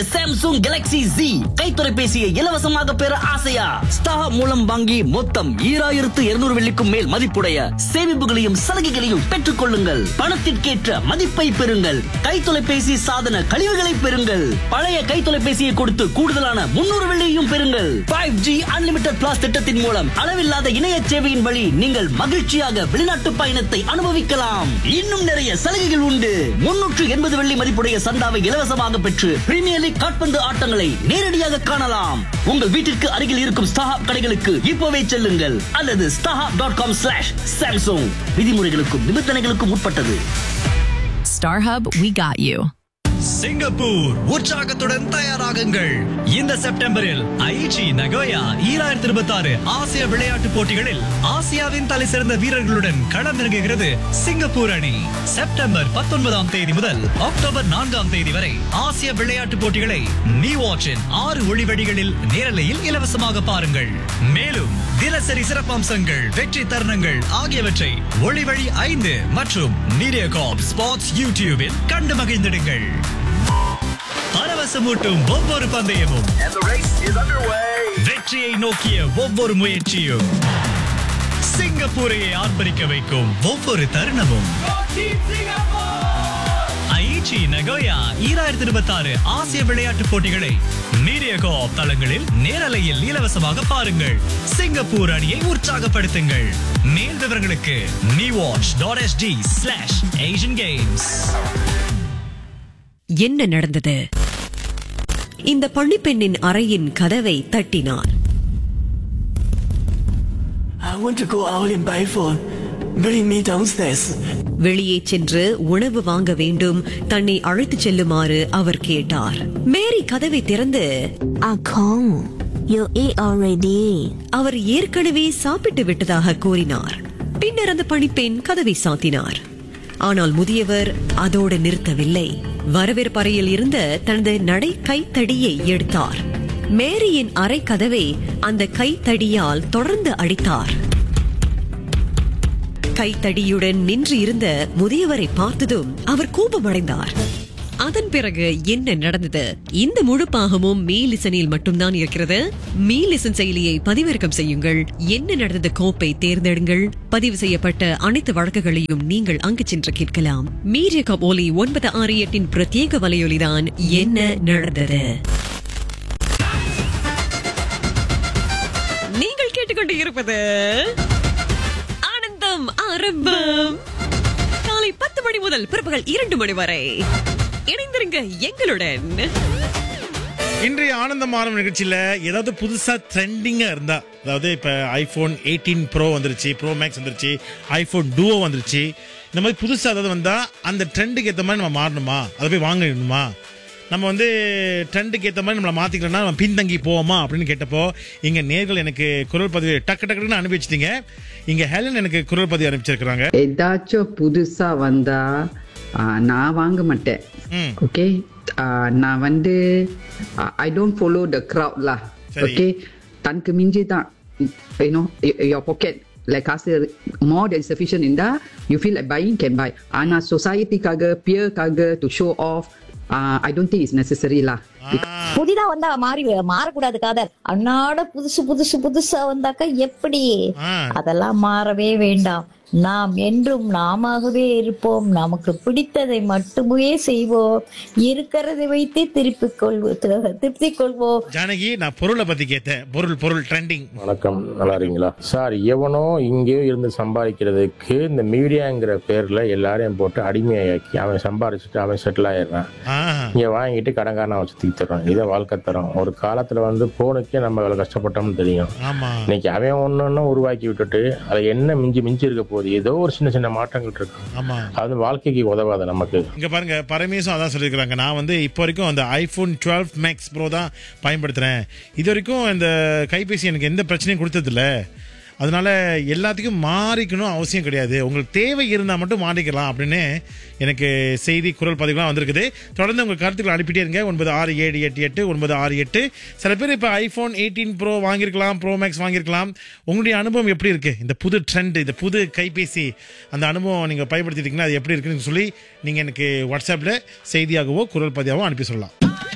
Samsung Galaxy Z கை தொலைபேசியை இலவசமாக பெற ஆசையா ஸ்டார் மூலம் வாங்கி மொத்தம் ஈராயிரத்து இருநூறு வெள்ளிக்கும் மேல் மதிப்புடைய சேமிப்புகளையும் சலுகைகளையும் பெற்றுக் கொள்ளுங்கள் பணத்திற்கேற்ற மதிப்பை பெறுங்கள் கை தொலைபேசி சாதன கழிவுகளை பெறுங்கள் பழைய கை தொலைபேசியை கொடுத்து கூடுதலான முன்னூறு வெள்ளியையும் பெறுங்கள் ஃபைவ் ஜி அன்லிமிட்டட் பிளாஸ் திட்டத்தின் மூலம் அளவில்லாத இணைய சேவையின் வழி நீங்கள் மகிழ்ச்சியாக வெளிநாட்டு பயணத்தை அனுபவிக்கலாம் இன்னும் நிறைய சலுகைகள் உண்டு முன்னூற்று எண்பது வெள்ளி மதிப்புடைய சந்தாவை இலவசமாக பெற்று பிரீமியர் லீக் காட்பந்து ஆட்டங்களை நேரடியாக காணலாம் உங்கள் வீட்டிற்கு அருகில் இருக்கும் ஸ்டாஹாப் கடைகளுக்கு இப்போவே செல்லுங்கள் அல்லது StarHub dot com slash Samsung விதிமுறைகளுக்கும் நிபந்தனைகளுக்கும் உட்பட்டது StarHub, we got you. Singapore உற்சாகத்துடன் தயாராகுங்கள் இந்த செப்டம்பரில் ஐச்சி நகோயா ஈராயிரத்தி இருபத்தி ஆறு ஆசிய விளையாட்டுப் போட்டிகளில் ஆசியாவின் தலை சிறந்த வீரர்களுடன் களமிறங்குகிறது சிங்கப்பூர் அணி செப்டம்பர் பத்தொன்பதாம் தேதி முதல் அக்டோபர் நான்காம் தேதி வரை ஆசிய விளையாட்டுப் போட்டிகளை நீ வாட்சின் ஆறு ஒளிவடிகளில் நேரலையில் இலவசமாக பாருங்கள் மேலும் தினசரி சிறப்பம்சங்கள் வெற்றி தருணங்கள் ஆகியவற்றை ஒளிவழி ஐந்து மற்றும் மீடியா காப் ஸ்பாட்ஸ் யூடியூபில் கண்டு மகிழ்ந்திடுங்கள் பரவசமூட்டும் ஒவ்வொரு பந்தயமும் வெற்றியை நோக்கிய ஒவ்வொரு முயற்சியும் சிங்கப்பூரையை ஆர்ப்பரிக்க வைக்கும் ஒவ்வொரு தருணமும் ஐச்சி நகோயா ஈராயிரத்தி இருபத்தி ஆறு ஆசிய விளையாட்டுப் போட்டிகளை மீடியா கோஆப் தளங்களில் நேரலையில் இலவசமாக பாருங்கள் சிங்கப்பூர் அணியை உற்சாகப்படுத்துங்கள் மேல் விவரங்களுக்கு me watch dot SG slash Asian games என்ன நடந்தது இந்த பள்ளிப்பெண்ணின் அறையின் கதவை தட்டினார் I want to go out in Biford. Bring me downstairs. வெளியே சென்று உணவு வாங்க வேண்டும் தன்னை அழைத்துச் செல்லுமாறு அவர் கேட்டார் மேரி கதவை திறந்து Ah Kong, you eat already. அவர் ஏற்கனவே சாப்பிட்டு விட்டதாக கூறினார் பின்னர் அந்த பணிப்பெண் கதவை சாத்தினார் ஆனால் முதியவர் அதோடு நிறுத்தவில்லை வரவேற்பறையில் இருந்த தனது நடை கைத்தடியை எடுத்தார் மேரியின் அறை கதவை அந்த கைத்தடியால் தொடர்ந்து அடித்தார் கைத்தடியுடன் நின்று இருந்த முதியவரை பார்த்ததும் அவர் கோபமடைந்தார் அதன் பிறகு என்ன நடந்தது இந்த முழு பாகமும் மீலிசனில் மட்டும்தான் இருக்கிறது மீலிசன் செயலியை பதிவிறக்கம் செய்யுங்கள் என்ன நடந்தது கோப்பை தேர்ந்தெடுங்கள் பதிவு செய்யப்பட்ட அனைத்து வழக்குகளையும் நீங்கள் அங்கு சென்று கேட்கலாம் மீடியா கப் ஒலி ஒன்பது ஆறு எட்டின் பிரத்யேக வலையொலிதான் என்ன நடந்தது நீங்கள் கேட்டுக்கொண்டு இருப்பது ஆனந்தம் ஆரம்பம் காலை பத்து மணி முதல் பிற்பகல் இரண்டு மணி வரை இணைந்திருங்க எங்களுடன் இன்றைய ஆனந்தம் ஆரம்ப நிகழ்ச்சியில ஏதாவது புதுசா ட்ரெண்டிங்கா இருந்தா அதாவது இப்ப ஐபோன் எயிட்டீன் ப்ரோ வந்துருச்சு ப்ரோ மேக்ஸ் வந்துருச்சு ஐபோன் டூவோ வந்துருச்சு இந்த மாதிரி புதுசா ஏதாவது வந்தா அந்த ட்ரெண்டுக்கு ஏத்த மாதிரி நம்ம மாறணுமா அதை போய் வாங்கணுமா நம்ம வந்து ட்ரெண்டுக்கு ஏற்ற மாதிரி நம்மளை மாற்றிக்கலன்னா நம்ம பின்தங்கி போவோமா அப்படின்னு கேட்டப்போ இங்கே நேர்கள் எனக்கு குரல் பதிவு டக்கு டக்குன்னு அனுப்பி வச்சிட்டீங்க இங்கே ஹெலன் எனக்கு குரல் பதிவு அனுப்பிச்சிருக்கிறாங்க ஏதாச்சும் புதுசா வந்தா ஆ, நான் வாங்க மாட்டேன் ம். ஓகே நான் வந்து I don't follow the crowd lah சரி. ஓகே தனக்கு மிஞ்சி தான் யூனோ your pocket like காசு more than sufficient இருந்தா you feel like buying can buy ஆனா சொசைட்டிக்காக பியர்க்காக to show off I don't think is necessary lah புதிதா வந்தா மாறி மாறக்கூடாது காதர் அன்னாட புதுசு புதுசு புதுசா வந்தாக்கா எப்படி ஆ. அதெல்லாம் மாறவே வேண்டாம் நாம் என்றும் நாமாகவே இருப்போம் நமக்கு பிடித்ததை மட்டுமே செய்வோம் இருக்கிறதை வைத்து திருப்பிக் கொள்வோம் திருப்திக் கொள்வோம் ஜானகி நான் பொருளை பத்தி கேட்டேன் பொருள் பொருள் ட்ரெண்டிங் வணக்கம் நல்லா இருக்கீங்களா சார் எவனோ இங்கேயோ இருந்து சம்பாதிக்கிறதுக்கு இந்த மீடியாங்கிற பேர்ல எல்லாரையும் போட்டு அடிமையாக்கி அவன் சம்பாரிச்சுட்டு அவன் செட்டில் ஆயிடுறான் இங்க வாங்கிட்டு கடன்காரனை வச்சு தீத்துறான் இதை வாழ்க்கை தரம் ஒரு காலத்துல வந்து போனுக்கே நம்ம எவ்வளவு கஷ்டப்பட்டோம்னு தெரியும் ஆமா இன்னைக்கு அவன் ஒன்னு ஒன்னு உருவாக்கி விட்டுட்டு அதுல என்ன மிஞ்சி மிஞ்சி இருக்க போகுது ஏதோ ஒரு சின்ன சின்ன மாற்றங்கள் இருக்கு ஆமா அது வாழ்க்கைக்கு உதவாது நமக்கு இங்க பாருங்க பரமேசும் அதான் சொல்லியிருக்கிறாங்க நான் வந்து இப்போ வரைக்கும் அந்த ஐபோன் டுவெல் மேக்ஸ் ப்ரோ தான் பயன்படுத்துறேன் இது வரைக்கும் இந்த கைபேசி எனக்கு எந்த பிரச்சனையும் கொடுத்ததில்ல அதனால எல்லாத்துக்கும் மாறிக்கணும் அவசியம் கிடையாது உங்களுக்கு தேவை இருந்தால் மட்டும் மாறிக்கலாம் அப்படின்னு எனக்கு செய்தி குரல் பதிவுலாம் வந்திருக்குது தொடர்ந்து உங்கள் கருத்துக்களை அனுப்பிட்டே இருங்க ஒன்பது ஆறு ஏழு எட்டு எட்டு ஒன்பது ஆறு எட்டு சில பேர் இப்போ ஐஃபோன் எயிட்டீன் ப்ரோ வாங்கியிருக்கலாம் ப்ரோ மேக்ஸ் வாங்கியிருக்கலாம் உங்களுடைய அனுபவம் எப்படி இருக்கு இந்த புது ட்ரெண்ட் இந்த புது கைபேசி அந்த அனுபவம் நீங்கள் பயன்படுத்திட்டீங்கன்னா அது எப்படி இருக்குன்னு சொல்லி நீங்கள் எனக்கு வாட்ஸ்அப்பில் செய்தியாகவோ குரல் பதிவாகவோ அனுப்பி சொல்லலாம்